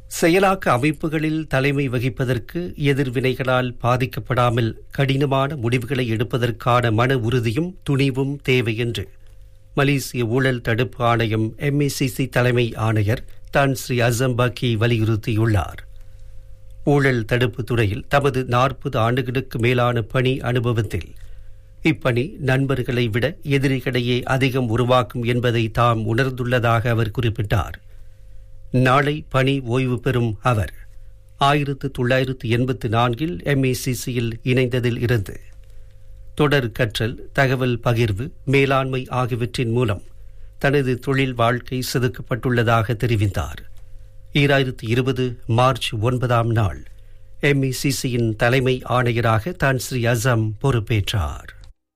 செயலாக்க அமைப்புகளில் தலைமை வகிப்பதற்கு எதிர்வினைகளால் பாதிக்கப்படாமல் கடினமான முடிவுகளை எடுப்பதற்கான மன உறுதியும் துணிவும் தேவை என்று மலேசிய ஊழல் தடுப்பு ஆணையம் எம்ஏசிசி தலைமை ஆணையர் தான் ஸ்ரீ அசம்பாக்கி வலியுறுத்தியுள்ளார் ஊழல் தடுப்பு துறையில் தமது நாற்பது ஆண்டுகளுக்கு மேலான பணி அனுபவத்தில் இப்பணி நண்பர்களை விட எதிரிகளையே அதிகம் உருவாக்கும் என்பதை தாம் உணர்ந்துள்ளதாக அவர் குறிப்பிட்டார் நாளை பணி ஓய்வு பெறும் அவர் ஆயிரத்து தொள்ளாயிரத்து எண்பத்து நான்கில் எம்ஏசிசியில் இணைந்ததில் இருந்து தொடர் கற்றல் தகவல் பகிர்வு மேலாண்மை ஆகியவற்றின் மூலம் தனது தொழில் வாழ்க்கை செதுக்கப்பட்டுள்ளதாக தெரிவித்தார் ஈராயிரத்து இருபது மார்ச் ஒன்பதாம் நாள் எம்இசிசியின் தலைமை ஆணையராக தான் ஸ்ரீ அசம் பொறுப்பேற்றார்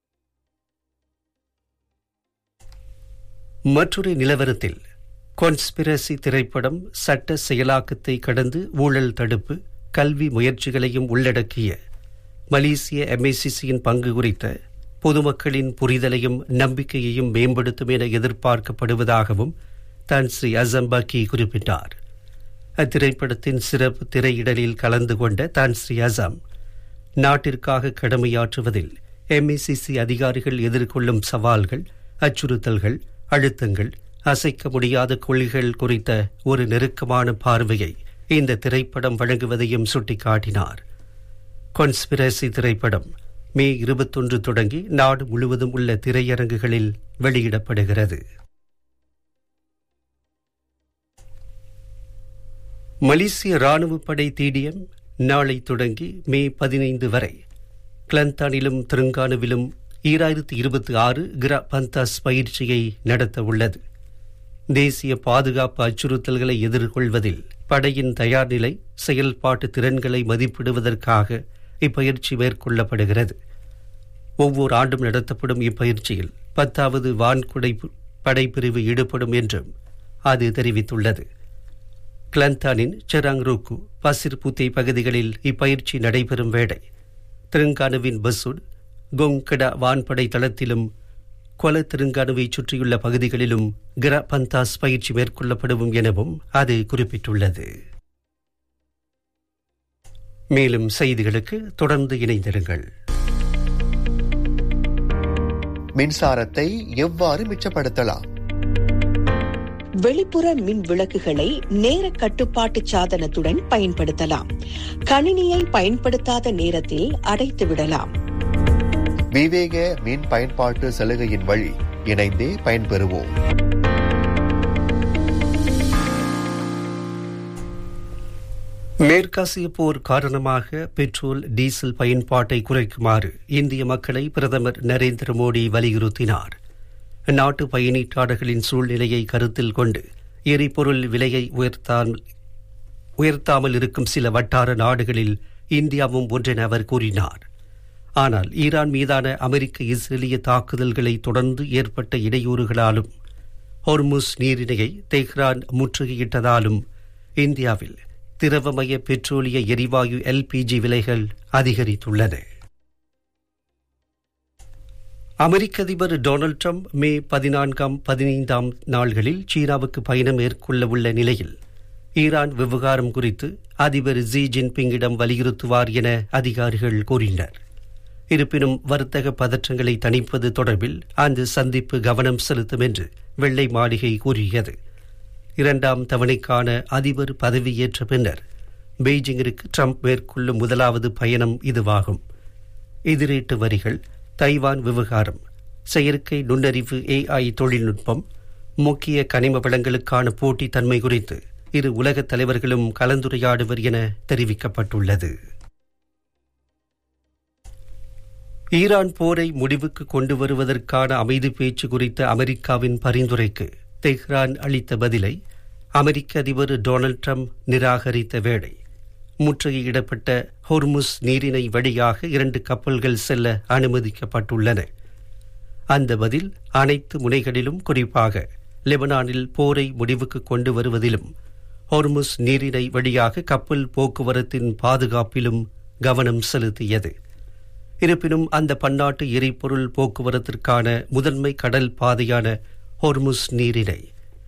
மற்றொரு நிலவரத்தில் கான்ஸ்பிரசி திரைப்படம் சட்ட செயலாக்கத்தை கடந்து ஊழல் தடுப்பு கல்வி முயற்சிகளையும் உள்ளடக்கிய மலேசிய எம்ஏசிசியின் பங்கு குறித்த பொதுமக்களின் புரிதலையும் நம்பிக்கையையும் மேம்படுத்தும் என எதிர்பார்க்கப்படுவதாகவும் தான் ஸ்ரீ அசம்பாக்கி குறிப்பிட்டார் அத்திரைப்படத்தின் சிறப்பு திரையிடலில் கலந்து கொண்ட தான் ஸ்ரீ அசாம் நாட்டிற்காக கடமையாற்றுவதில் எம்ஏசிசி அதிகாரிகள் எதிர்கொள்ளும் சவால்கள் அச்சுறுத்தல்கள் அழுத்தங்கள் அசைக்க முடியாத கொள்கைகள் குறித்த ஒரு நெருக்கமான பார்வையை இந்த திரைப்படம் வழங்குவதையும் சுட்டிக்காட்டினார் கான்ஸ்பிரசி திரைப்படம் மே இருபத்தொன்று தொடங்கி நாடு முழுவதும் உள்ள திரையரங்குகளில் வெளியிடப்படுகிறது மலேசிய ராணுவ படை டிடிஎம் நாளை தொடங்கி மே பதினைந்து வரை கிளந்தானிலும் திருங்கானுவிலும் ஈராயிரத்தி இருபத்தி ஆறு கிரா பந்தாஸ் பயிற்சியை நடத்த உள்ளது தேசிய பாதுகாப்பு அச்சுறுத்தல்களை எதிர்கொள்வதில் படையின் தயார்நிலை செயல்பாட்டு திறன்களை மதிப்பிடுவதற்காக இப்பயிற்சி மேற்கொள்ளப்படுகிறது ஒவ்வொரு ஆண்டும் நடத்தப்படும் இப்பயிற்சியில் பத்தாவது வான்குடை படைப்பிரிவு ஈடுபடும் என்றும் அது தெரிவித்துள்ளது கிளந்தானின் செராங்ரூக்கு பசிர்புத்தே பகுதிகளில் இப்பயிற்சி நடைபெறும் வேளை திருங்கானுவின் பசுட் கொங்கடா வான்படை தளத்திலும் கொல திருங்கானுவை சுற்றியுள்ள பகுதிகளிலும் கிர பந்தாஸ் பயிற்சி மேற்கொள்ளப்படும் எனவும் அது குறிப்பிட்டுள்ளது மேலும் செய்திகளுக்கு தொடர்ந்து இணைந்திருங்கள் மின்சாரத்தை எவ்வாறு மிச்சப்படுத்தலாம் வெளிப்புற மின் விளக்குகளை நேர கட்டுப்பாட்டு சாதனத்துடன் பயன்படுத்தலாம் கணினியை பயன்படுத்தாத நேரத்தில் அடைத்து விடலாம் விவேக மின் பயன்பாட்டு சலுகையின் வழி இணைந்தே பயன்பெறுவோம் மேற்காசிய போர் காரணமாக பெட்ரோல் டீசல் பயன்பாட்டை குறைக்குமாறு இந்திய மக்களை பிரதமர் நரேந்திர மோடி வலியுறுத்தினார் நாட்டு பயணீட்டாளர்களின் சூழ்நிலையை கருத்தில் கொண்டு எரிபொருள் விலையை உயர்த்தாமல் உயர்த்தாமல் இருக்கும் சில வட்டார நாடுகளில் இந்தியாவும் ஒன்றென அவர் கூறினார் ஆனால் ஈரான் மீதான அமெரிக்க இஸ்ரேலிய தாக்குதல்களை தொடர்ந்து ஏற்பட்ட இடையூறுகளாலும் ஹொர்முஸ் நீரிணையை தெஹ்ரான் முற்றுகையிட்டதாலும் இந்தியாவில் திரவமய பெட்ரோலிய எரிவாயு எல்பிஜி விலைகள் அதிகரித்துள்ளன அமெரிக்க அதிபர் டொனால்டு ட்ரம்ப் மே பதினான்காம் பதினைந்தாம் நாள்களில் சீனாவுக்கு பயணம் மேற்கொள்ள உள்ள நிலையில் ஈரான் விவகாரம் குறித்து அதிபர் ஜி ஜின்பிங்கிடம் வலியுறுத்துவார் என அதிகாரிகள் கூறினர் இருப்பினும் வர்த்தக பதற்றங்களை தணிப்பது தொடர்பில் அந்த சந்திப்பு கவனம் செலுத்தும் என்று வெள்ளை மாளிகை கூறியது இரண்டாம் தவணைக்கான அதிபர் பதவியேற்ற பின்னர் பெய்ஜிங்கிற்கு ட்ரம்ப் மேற்கொள்ளும் முதலாவது பயணம் இதுவாகும் எதிரீட்டு வரிகள் தைவான் விவகாரம் செயற்கை நுண்ணறிவு ஏஐ தொழில்நுட்பம் முக்கிய கனிம வளங்களுக்கான போட்டித்தன்மை குறித்து இரு உலகத் தலைவர்களும் கலந்துரையாடுவர் என தெரிவிக்கப்பட்டுள்ளது ஈரான் போரை முடிவுக்கு கொண்டு வருவதற்கான அமைதி பேச்சு குறித்த அமெரிக்காவின் பரிந்துரைக்கு தெஹ்ரான் அளித்த பதிலை அமெரிக்க அதிபர் டொனால்டு ட்ரம்ப் நிராகரித்த வேளை முற்றுகையிடப்பட்ட ஹொர்முஸ் நீரிணை வழியாக இரண்டு கப்பல்கள் செல்ல அனுமதிக்கப்பட்டுள்ளன அந்த பதில் அனைத்து முனைகளிலும் குறிப்பாக லெபனானில் போரை முடிவுக்கு கொண்டு வருவதிலும் ஹொர்முஸ் நீரிணை வழியாக கப்பல் போக்குவரத்தின் பாதுகாப்பிலும் கவனம் செலுத்தியது இருப்பினும் அந்த பன்னாட்டு எரிபொருள் போக்குவரத்திற்கான முதன்மை கடல் பாதையான ஹொர்முஸ் நீரிணை